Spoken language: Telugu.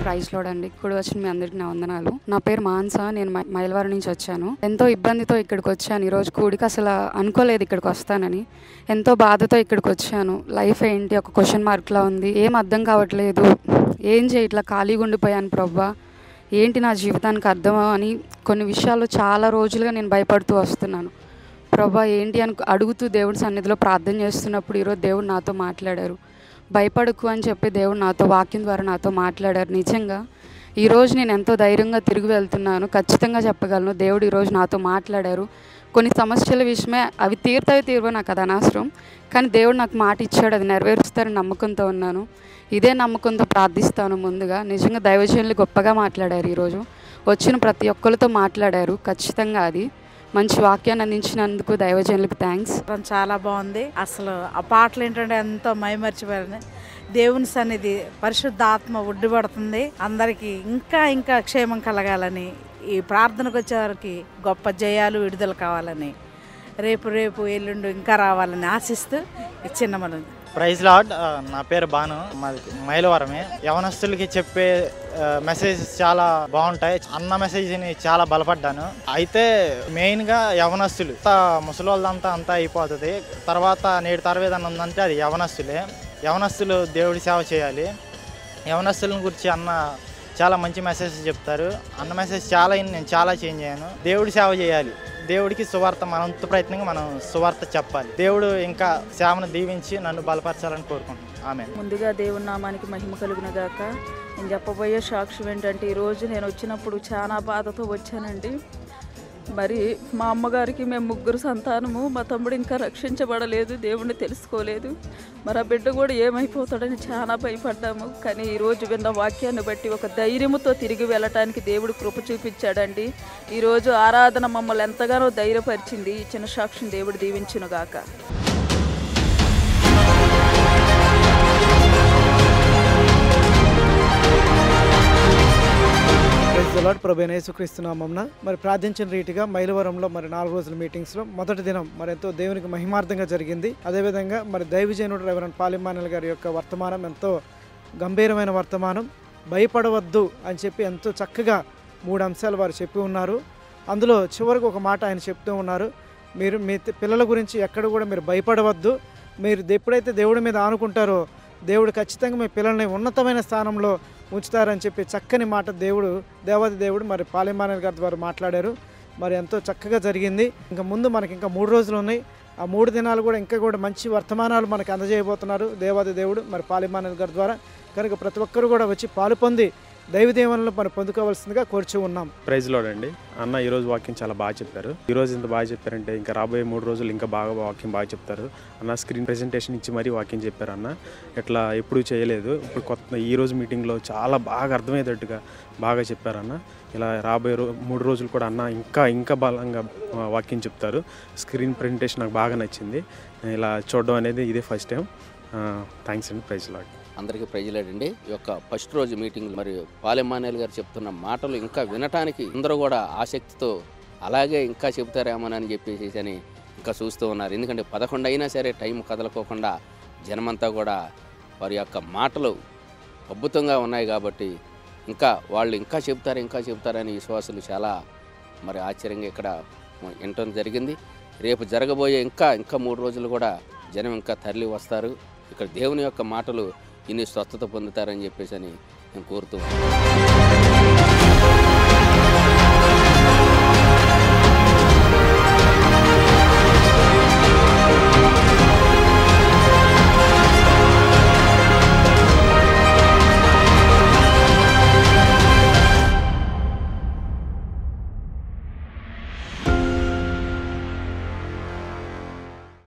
ప్రైజ్ లోడ్ అండి ఇప్పుడు వచ్చిన మీ అందరికి నా వందనాలు నా పేరు మాన్సా నేను మై- మైలవరం నుంచి వచ్చాను ఎంతో ఇబ్బందితో ఇక్కడికి వచ్చాను ఈరోజు కూడికి అసలు అనుకోలేదు ఇక్కడికి వస్తానని ఎంతో బాధతో ఇక్కడికి వచ్చాను లైఫ్ ఏంటి ఒక క్వశ్చన్ మార్క్లా ఉంది ఏం అర్థం కావట్లేదు ఏం చేయట్లా ఖాళీగా ఉండిపోయాను ప్రవ్వా ఏంటి నా జీవితానికి అర్థం అని కొన్ని విషయాల్లో చాలా రోజులుగా నేను భయపడుతూ వస్తున్నాను ప్రభా ఏంటి అని అడుగుతూ దేవుడి సన్నిధిలో ప్రార్థన చేస్తున్నప్పుడు ఈరోజు దేవుడు నాతో మాట్లాడారు భయపడకు అని చెప్పి దేవుడు నాతో వాక్యం ద్వారా నాతో మాట్లాడారు నిజంగా ఈరోజు నేను ఎంతో ధైర్యంగా తిరిగి వెళ్తున్నాను ఖచ్చితంగా చెప్పగలను దేవుడు ఈరోజు నాతో మాట్లాడారు కొన్ని సమస్యల విషయమే అవి తీరుతాయి తీరువో నాకు అది అనవసరం కానీ దేవుడు నాకు మాట ఇచ్చాడు అది నెరవేరుస్తారని నమ్మకంతో ఉన్నాను ఇదే నమ్మకంతో ప్రార్థిస్తాను ముందుగా నిజంగా దైవజనులు గొప్పగా మాట్లాడారు ఈరోజు వచ్చిన ప్రతి ఒక్కరితో మాట్లాడారు ఖచ్చితంగా అది మంచి వాక్యాన్ని అందించినందుకు దైవజనులకు థ్యాంక్స్ చిత్రం చాలా బాగుంది అసలు ఆ పాటలు ఏంటంటే ఎంతో మైమర్చిపోయారని దేవుని సన్నిధి పరిశుద్ధ ఆత్మ ఉడ్డిపడుతుంది అందరికీ ఇంకా ఇంకా క్షేమం కలగాలని ఈ ప్రార్థనకు వచ్చేవారికి గొప్ప జయాలు విడుదల కావాలని రేపు రేపు ఎల్లుండి ఇంకా రావాలని ఆశిస్తూ ఈ చిన్న మనం ప్రైజ్ లాడ్ ఆ, నా పేరు బాను మాది మైలవరమే యవనస్తులకి చెప్పే మెసేజ్ చాలా బాగుంటాయి అన్న మెసేజ్ని చాలా బలపడ్డాను అయితే మెయిన్గా యవనస్తులు అంతా ముసలి వాళ్ళంతా అంతా అయిపోతుంది తర్వాత నేటి తరవేది అని ఉందంటే అది యవనస్తులే యవనస్తులు దేవుడి సేవ చేయాలి యవనస్తుల గురించి అన్న చాలా మంచి మెసేజ్ చెప్తారు అన్న మెసేజ్ చాలా ఇన్ని నేను చాలా చేంజ్ అయ్యాను దేవుడి సేవ చేయాలి దేవుడికి సువార్త మనంత ప్రయత్నంగా మనం సువార్త చెప్పాలి దేవుడు ఇంకా సేవను దీవించి నన్ను బలపరచాలని కోరుకుంటున్నాను ఆమె ముందుగా దేవుని నామానికి మహిమ కలుగును గాక నేను చెప్పబోయే సాక్ష్యం ఏంటంటే ఈరోజు నేను వచ్చినప్పుడు చాలా బాధతో వచ్చానండి మరి మా అమ్మగారికి మేము ముగ్గురు సంతానము మా తమ్ముడు ఇంకా రక్షించబడలేదు దేవుణ్ణి తెలుసుకోలేదు మరి ఆ బిడ్డ కూడా ఏమైపోతాడని చాలా భయపడ్డాము కానీ ఈరోజు విన్న వాక్యాన్ని బట్టి ఒక ధైర్యముతో తిరిగి వెళ్ళటానికి దేవుడు కృప చూపించాడండి ఈరోజు ఆరాధన మమ్మల్ని ఎంతగానో ధైర్యపరిచింది ఈ చిన్న సాక్ష్యం దేవుడు దీవించును గాక ప్రైజ్ ద లార్డ్ ప్రభు యేసుక్రీస్తునామంన మరి ప్రార్థించిన రీతిగా మైలవరంలో మరి నాలుగు రోజుల మీటింగ్స్లో మొదటి దినం మరి ఎంతో దేవునికి మహిమార్థంగా జరిగింది అదేవిధంగా మరి దైవజనుడు రెవరెండ్ పాలిమానల్ గారి యొక్క వర్తమానం ఎంతో గంభీరమైన వర్తమానం భయపడవద్దు అని చెప్పి ఎంతో చక్కగా మూడు అంశాలు వారు చెప్పి ఉన్నారు అందులో చివరికి ఒక మాట ఆయన చెప్తూ ఉన్నారు మీరు మీ త- పిల్లల గురించి ఎక్కడ కూడా మీరు భయపడవద్దు మీరు ఎప్పుడైతే దేవుడి మీద ఆనుకుంటారో దేవుడు ఖచ్చితంగా మీ పిల్లల్ని ఉన్నతమైన స్థానంలో ఉంచుతారని చెప్పి చక్కని మాట దేవుడు దేవాది దేవుడు మరి పాలిమానల్ గారి ద్వారా మాట్లాడారు మరి ఎంతో చక్కగా జరిగింది ఇంకా ముందు మనకి ఇంకా మూడు రోజులు ఉన్నాయి ఆ మూడు దినాలు కూడా ఇంకా కూడా మంచి వర్తమానాలు మనకి అందజేయబోతున్నారు దేవాది దేవుడు మరి పాలిమానల్ గారి ద్వారా కనుక ప్రతి ఒక్కరు కూడా వచ్చి పాలు పొంది దైవ దీవెనలు మనం పొందుకోవాల్సిందిగా కోరుచు ఉన్నాం ప్రైజ్ లోడ్ అండి అన్న ఈరోజు వాక్యం చాలా బాగా చెప్పారు ఈ రోజు ఇంత బాగా చెప్పారంటే ఇంకా రాబోయే మూడు రోజులు ఇంకా బాగా వాక్యం బాగా చెప్తారు అన్న స్క్రీన్ ప్రెజెంటేషన్ ఇచ్చి మరీ వాక్యం చెప్పారు అన్న ఇట్లా ఎప్పుడూ చేయలేదు ఇప్పుడు కొత్త ఈ రోజు మీటింగ్లో చాలా బాగా అర్థమయ్యేటట్టుగా బాగా చెప్పారు అన్న ఇలా రాబోయే రో మూడు రోజులు కూడా అన్న ఇంకా ఇంకా బలంగా ఆ, వాక్యం చెప్తారు స్క్రీన్ ప్రెజెంటేషన్ నాకు బాగా నచ్చింది ఇలా చూడడం అనేది ఇదే ఫస్ట్ టైం థ్యాంక్స్ అండి ప్రైజ్ లాడ్ అందరికీ ప్రజలాడండి ఈ యొక్క ఫస్ట్ రోజు మీటింగ్ మరి పాలెమానేల్ గారు చెప్తున్న మాటలు ఇంకా వినటానికి అందరూ కూడా ఆసక్తితో అలాగే ఇంకా చెబుతారేమోనని చెప్పేసి అని ఇంకా చూస్తూ ఉన్నారు ఎందుకంటే పదకొండు అయినా సరే టైం కదలకోకుండా జనమంతా కూడా వారి యొక్క మాటలు అద్భుతంగా ఉన్నాయి కాబట్టి ఇంకా వాళ్ళు ఇంకా చెబుతారు ఇంకా చెబుతారని విశ్వాసులు చాలా మరి ఆశ్చర్యంగా ఇక్కడ వినటం జరిగింది రేపు జరగబోయే ఇంకా ఇంకా మూడు రోజులు కూడా జనం ఇంకా తరలి వస్తారు ఇక్కడ దేవుని యొక్క మాటలు ఇన్ని స్వస్థత పొందుతారని చెప్పేసి అని నేను కోరుతూ ఉన్నాను.